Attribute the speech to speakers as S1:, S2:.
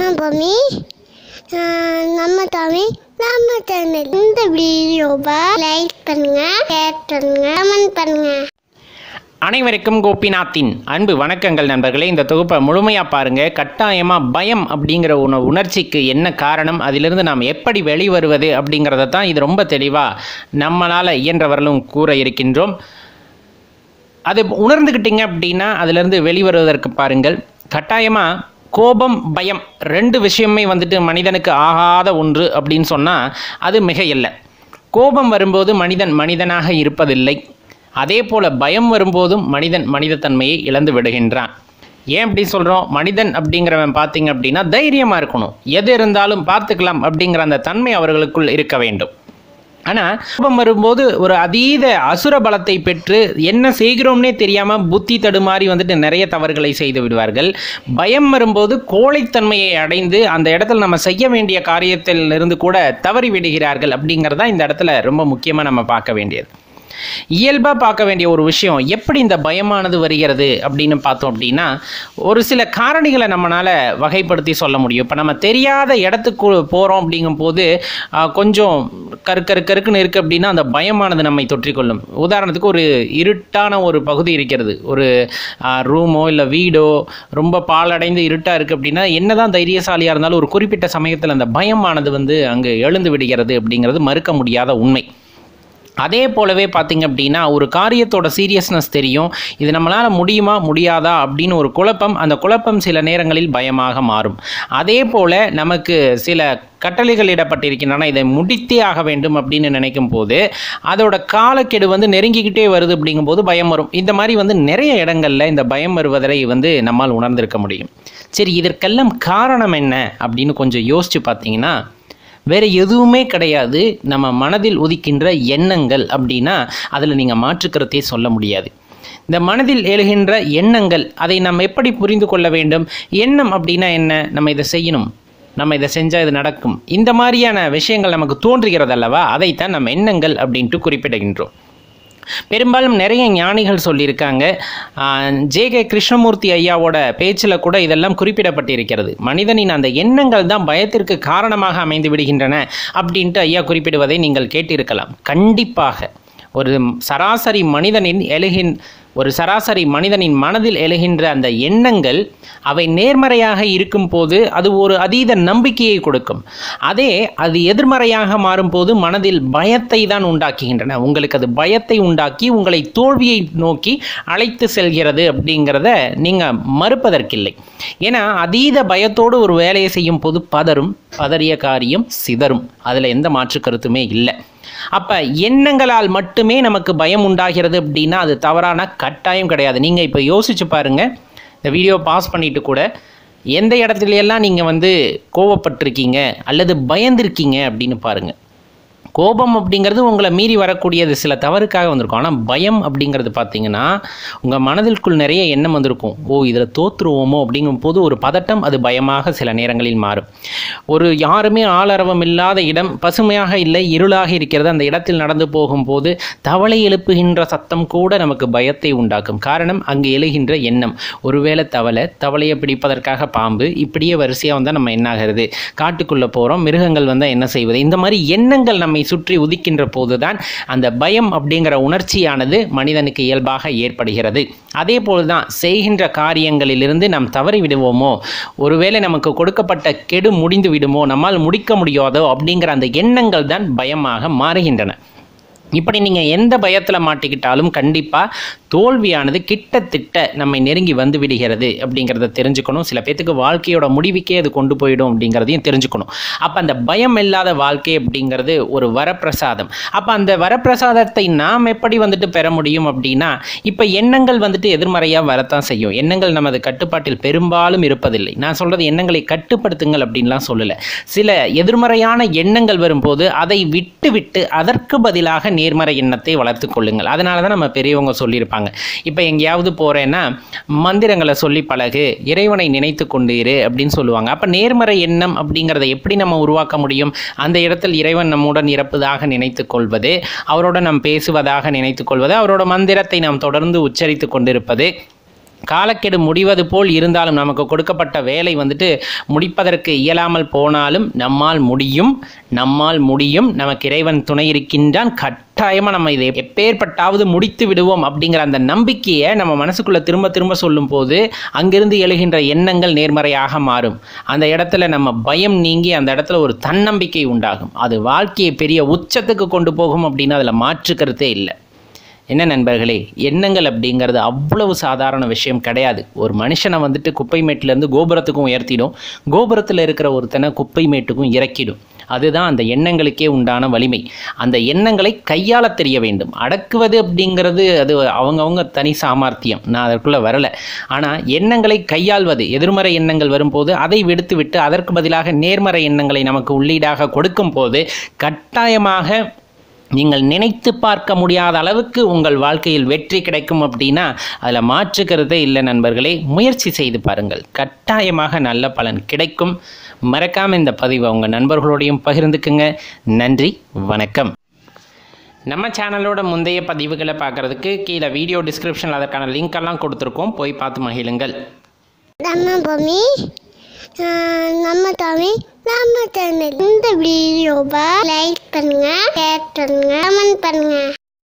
S1: நான் பொம்மி நம்ம தமிழ் நம்ம சேனல் இந்த வீடியோவை லைக் பண்ணுங்க ஷேர் பண்ணுங்க கமெண்ட் பண்ணுங்க
S2: அனைவருக்கும் கோபிநாத்தின் அன்பு வணக்கங்கள் நண்பர்களே இந்த தொகுப்பை முழுமையாக பாருங்கள் கட்டாயமாக பயம் அப்படிங்கிற உண உணர்ச்சிக்கு என்ன காரணம் அதிலிருந்து நாம் எப்படி வெளிவருவது அப்படிங்கிறத தான் இது ரொம்ப தெளிவாக நம்மளால் இயன்றவர்களும் கூற இருக்கின்றோம் அது உணர்ந்துக்கிட்டீங்க அப்படின்னா அதிலிருந்து வெளிவருவதற்கு பாருங்கள் கட்டாயமாக கோபம் பயம் ரெண்டு விஷயமே வந்துட்டு மனிதனுக்கு ஆகாத ஒன்று அப்படின்னு சொன்னால் அது மிக இல்லை கோபம் வரும்போது மனிதன் மனிதனாக இருப்பதில்லை அதே போல் பயம் வரும்போதும் மனிதன் மனிதத்தன்மையை இழந்து விடுகின்றான் ஏன் அப்படி சொல்கிறோம் மனிதன் அப்படிங்கிறவன் பார்த்தீங்க அப்படின்னா தைரியமாக இருக்கணும் எது இருந்தாலும் பார்த்துக்கலாம் அப்படிங்கிற அந்த தன்மை அவர்களுக்குள் இருக்க வேண்டும் ஆனால் கோபம் வரும்போது ஒரு அதீத அசுர பலத்தை பெற்று என்ன செய்கிறோம்னே தெரியாமல் புத்தி தடுமாறி வந்துட்டு நிறைய தவறுகளை செய்து விடுவார்கள் பயம் வரும்போது கோழைத்தன்மையை அடைந்து அந்த இடத்துல நம்ம செய்ய வேண்டிய காரியத்தில் இருந்து கூட தவறி விடுகிறார்கள் அப்படிங்கிறது தான் இந்த இடத்துல ரொம்ப முக்கியமாக நம்ம பார்க்க வேண்டியது இயல்பாக பார்க்க வேண்டிய ஒரு விஷயம் எப்படி இந்த பயமானது வருகிறது அப்படின்னு பார்த்தோம் அப்படின்னா ஒரு சில காரணிகளை நம்மளால் வகைப்படுத்தி சொல்ல முடியும் இப்போ நம்ம தெரியாத இடத்துக்கு போகிறோம் அப்படிங்கும்போது ஆஹ், கொஞ்சம் கரு கரு கருக்குன்னு இருக்குது அப்படின்னா அந்த பயமானது நம்மை தொற்றிக்கொள்ளும் உதாரணத்துக்கு ஒரு இருட்டான ஒரு பகுதி இருக்கிறது ஒரு ரூமோ இல்லை வீடோ ரொம்ப பாழடைந்து இருட்டாக இருக்குது அப்படின்னா என்னதான் தைரியசாலியாக இருந்தாலும் ஒரு குறிப்பிட்ட சமயத்தில் அந்த பயமானது வந்து அங்கே எழுந்து விடுகிறது அப்படிங்கிறது மறுக்க முடியாத உண்மை அதே போலவே பார்த்தீங்க அப்படின்னா ஒரு காரியத்தோட சீரியஸ்னஸ் தெரியும் இது நம்மளால் முடியுமா முடியாதா அப்படின்னு ஒரு குழப்பம் அந்த குழப்பம் சில நேரங்களில் பயமாக மாறும் அதே போல் நமக்கு சில கட்டளைகள் இடப்பட்டிருக்கின்றன இதை முடித்தே ஆக வேண்டும் அப்படின்னு நினைக்கும் போது அதோட காலக்கெடு வந்து நெருங்கிக்கிட்டே வருது அப்படிங்கும்போது பயம் வரும் இந்த மாதிரி வந்து நிறைய இடங்களில் இந்த பயம் வருவதை வந்து நம்மால் உணர்ந்திருக்க முடியும் சரி இதற்கெல்லாம் காரணம் என்ன அப்படின்னு கொஞ்சம் யோசித்து பார்த்தீங்கன்னா வேற எதுவுமே கிடையாது நம்ம மனதில் உதிக்கின்ற எண்ணங்கள் அப்படின்னா அதில் நீங்கள் மாற்றுக்கருத்தே சொல்ல முடியாது இந்த மனதில் எழுகின்ற எண்ணங்கள் அதை நம்ம எப்படி புரிந்து கொள்ள வேண்டும் எண்ணம் அப்படின்னா என்ன நம்ம இதை செய்யணும் நம்ம இதை செஞ்சால் இது நடக்கும் இந்த மாதிரியான விஷயங்கள் நமக்கு தோன்றுகிறது அல்லவா அதைத்தான் நம்ம எண்ணங்கள் அப்படின்ட்டு குறிப்பிடுகின்றோம் பெரும்பாலும் நிறைய ஞானிகள் சொல்லியிருக்காங்க ஜே கே கிருஷ்ணமூர்த்தி ஐயாவோட பேச்சில் கூட இதெல்லாம் குறிப்பிடப்பட்டிருக்கிறது மனிதனின் அந்த எண்ணங்கள் தான் பயத்திற்கு காரணமாக அமைந்து விடுகின்றன அப்படின்ட்டு ஐயா குறிப்பிடுவதை நீங்கள் கேட்டிருக்கலாம் கண்டிப்பாக ஒரு சராசரி மனிதனின் எழுகின் ஒரு சராசரி மனிதனின் மனதில் எழுகின்ற அந்த எண்ணங்கள் அவை நேர்மறையாக இருக்கும்போது அது ஒரு அதீத நம்பிக்கையை கொடுக்கும் அதே அது எதிர்மறையாக மாறும்போது மனதில் பயத்தை தான் உண்டாக்குகின்றன உங்களுக்கு அது பயத்தை உண்டாக்கி உங்களை தோல்வியை நோக்கி அழைத்து செல்கிறது அப்படிங்கிறத நீங்கள் மறுப்பதற்கில்லை ஏன்னா அதீத பயத்தோடு ஒரு வேலையை செய்யும் போது பதறும் பதறிய காரியம் சிதறும் அதில் எந்த மாற்று கருத்துமே இல்லை அப்போ எண்ணங்களால் மட்டுமே நமக்கு பயம் உண்டாகிறது அப்படின்னா அது தவறான கட்டாயம் கிடையாது நீங்கள் இப்போ யோசிச்சு பாருங்க இந்த வீடியோ பாஸ் பண்ணிட்டு கூட எந்த இடத்துல எல்லாம் நீங்கள் வந்து கோவப்பட்டிருக்கீங்க அல்லது பயந்திருக்கீங்க அப்படின்னு பாருங்கள் கோபம் அப்படிங்கிறது உங்களை மீறி வரக்கூடியது சில தவறுக்காக வந்திருக்கும் ஆனால் பயம் அப்படிங்கிறது பார்த்தீங்கன்னா உங்கள் மனதிற்குள் நிறைய எண்ணம் வந்திருக்கும் ஓ இதில் தோற்றுருவோமோ அப்படிங்கும் போது ஒரு பதட்டம் அது பயமாக சில நேரங்களில் மாறும் ஒரு யாருமே ஆளரவம் இல்லாத இடம் பசுமையாக இல்லை இருளாக இருக்கிறது அந்த இடத்தில் நடந்து போகும்போது தவளை எழுப்புகின்ற சத்தம் கூட நமக்கு பயத்தை உண்டாக்கும் காரணம் அங்கு எழுகின்ற எண்ணம் ஒருவேளை தவளை தவளையை பிடிப்பதற்காக பாம்பு இப்படியே வரிசையாக வந்தால் நம்ம என்ன ஆகிறது காட்டுக்குள்ளே போகிறோம் மிருகங்கள் வந்தால் என்ன செய்வது இந்த மாதிரி எண்ணங்கள் நம்மை சுற்றி உதிக்கின்ற போதுதான் அந்த பயம் அப்படிங்கிற உணர்ச்சியானது மனிதனுக்கு இயல்பாக ஏற்படுகிறது அதே போல்தான் செய்கின்ற காரியங்களிலிருந்து நாம் தவறி விடுவோமோ ஒருவேளை நமக்கு கொடுக்கப்பட்ட கெடு முடிந்து விடுமோ நம்மால் முடிக்க முடியாதோ அப்படிங்கிற அந்த எண்ணங்கள் தான் பயமாக மாறுகின்றன இப்படி நீங்கள் எந்த பயத்தில் மாட்டிக்கிட்டாலும் கண்டிப்பாக தோல்வியானது கிட்டத்தட்ட நம்மை நெருங்கி வந்து விடுகிறது அப்படிங்கிறத தெரிஞ்சுக்கணும் சில பேர்த்துக்கு வாழ்க்கையோட முடிவுக்கே அது கொண்டு போயிடும் அப்படிங்கிறதையும் தெரிஞ்சுக்கணும் அப்போ அந்த பயம் இல்லாத வாழ்க்கை அப்படிங்கிறது ஒரு வரப்பிரசாதம் அப்போ அந்த வரப்பிரசாதத்தை நாம் எப்படி வந்துட்டு பெற முடியும் அப்படின்னா இப்போ எண்ணங்கள் வந்துட்டு எதிர்மறையாக வரத்தான் செய்யும் எண்ணங்கள் நமது கட்டுப்பாட்டில் பெரும்பாலும் இருப்பதில்லை நான் சொல்கிறது எண்ணங்களை கட்டுப்படுத்துங்கள் அப்படின்லாம் சொல்லலை சில எதிர்மறையான எண்ணங்கள் வரும்போது அதை விட்டு விட்டு அதற்கு பதிலாக நேர்மறை எண்ணத்தை வளர்த்து கொள்ளுங்கள் அதனால தான் நம்ம பெரியவங்க சொல்லியிருப்பாங்க இப்போ எங்கேயாவது போகிறேன்னா மந்திரங்களை சொல்லி பழகு இறைவனை நினைத்து கொண்டு இரு அப்படின்னு சொல்லுவாங்க அப்போ நேர்மறை எண்ணம் அப்படிங்கிறத எப்படி நம்ம உருவாக்க முடியும் அந்த இடத்தில் இறைவன் நம்முடன் இருப்பதாக நினைத்து கொள்வது அவரோட நாம் பேசுவதாக நினைத்து கொள்வது அவரோட மந்திரத்தை நாம் தொடர்ந்து உச்சரித்து கொண்டிருப்பது காலக்கெடு முடிவது போல் இருந்தாலும் நமக்கு கொடுக்கப்பட்ட வேலை வந்துட்டு முடிப்பதற்கு இயலாமல் போனாலும் நம்மால் முடியும் நம்மால் முடியும் நமக்கு இறைவன் துணை இருக்கின்றான் கட்டாயமாக நம்ம இதை எப்பேற்பட்டாவது முடித்து விடுவோம் அப்படிங்கிற அந்த நம்பிக்கையை நம்ம மனசுக்குள்ளே திரும்ப திரும்ப சொல்லும்போது அங்கிருந்து எழுகின்ற எண்ணங்கள் நேர்மறையாக மாறும் அந்த இடத்துல நம்ம பயம் நீங்கி அந்த இடத்துல ஒரு தன்னம்பிக்கை உண்டாகும் அது வாழ்க்கையை பெரிய உச்சத்துக்கு கொண்டு போகும் அப்படின்னு அதில் மாற்று கருத்தே இல்லை என்ன நண்பர்களே எண்ணங்கள் அப்படிங்கிறது அவ்வளவு சாதாரண விஷயம் கிடையாது ஒரு மனுஷனை வந்துட்டு குப்பை மேட்டிலேருந்து கோபுரத்துக்கும் உயர்த்திடும் கோபுரத்தில் இருக்கிற ஒருத்தனை குப்பை மேட்டுக்கும் இறக்கிடும் அதுதான் அந்த எண்ணங்களுக்கே உண்டான வலிமை அந்த எண்ணங்களை கையாள தெரிய வேண்டும் அடக்குவது அப்படிங்கிறது அது அவங்கவங்க தனி சாமர்த்தியம் நான் அதற்குள்ளே வரலை ஆனால் எண்ணங்களை கையாள்வது எதிர்மறை எண்ணங்கள் வரும்போது அதை விடுத்து விட்டு அதற்கு பதிலாக நேர்மறை எண்ணங்களை நமக்கு உள்ளீடாக கொடுக்கும் போது கட்டாயமாக நீங்கள் நினைத்து பார்க்க முடியாத அளவுக்கு உங்கள் வாழ்க்கையில் வெற்றி கிடைக்கும் அப்படின்னா அதில் மாற்றுக்கிறதே இல்லை நண்பர்களே முயற்சி செய்து பாருங்கள் கட்டாயமாக நல்ல பலன் கிடைக்கும் மறக்காமல் இந்த பதிவை உங்கள் நண்பர்களோடையும் பகிர்ந்துக்குங்க நன்றி வணக்கம் நம்ம சேனலோட முந்தைய பதிவுகளை பார்க்குறதுக்கு கீழே வீடியோ டிஸ்கிரிப்ஷனில் அதற்கான லிங்க் எல்லாம் கொடுத்துருக்கோம் போய் பார்த்து மகிழுங்கள்
S1: நம்ம பூமி ஆஹ் நம்ம தமிழ் நம்ம சேனல் இந்த வீடியோவை லைக் பண்ணுங்க ஷேர் பண்ணுங்க கமெண்ட் பண்ணுங்க